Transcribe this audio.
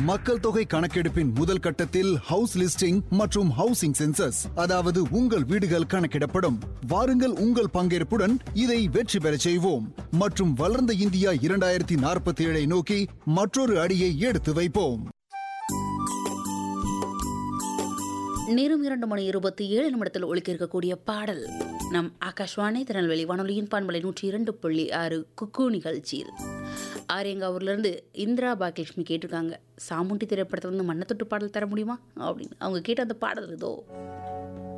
மக்கள் தொகை கணக்கெடுப்பின் முதல் கட்டத்தில் ஹவுஸ் லிஸ்டிங் மற்றும் ஹவுசிங் சென்சஸ் அதாவது உங்கள் வீடுகள் கணக்கிடப்படும் வாருங்கள் உங்கள் பங்கேற்புடன் இதை வெற்றி பெறச் செய்வோம் மற்றும் வளர்ந்த இந்தியா இரண்டாயிரத்தி நாற்பத்தி ஏழை நோக்கி மற்றொரு அடியை எடுத்து வைப்போம் நேரம் இரண்டு மணி இருபத்தி ஏழு நிமிடத்தில் ஒழிக்க இருக்கக்கூடிய பாடல் நம் ஆகாஷ்வாணி திருநெல்வேலி வானொலியின் பண்பலை நூற்றி இரண்டு புள்ளி ஆறு குக்கு நிகழ்ச்சியில் ஆரியங்காவூர்லேருந்து இந்திரா பாக்கியலட்சுமி கேட்டிருக்காங்க சாமுண்டி திரைப்படத்தில் வந்து மண்ணை தொட்டு பாடல் தர முடியுமா அப்படின்னு அவங்க கேட்ட அந்த பாடல் இதோ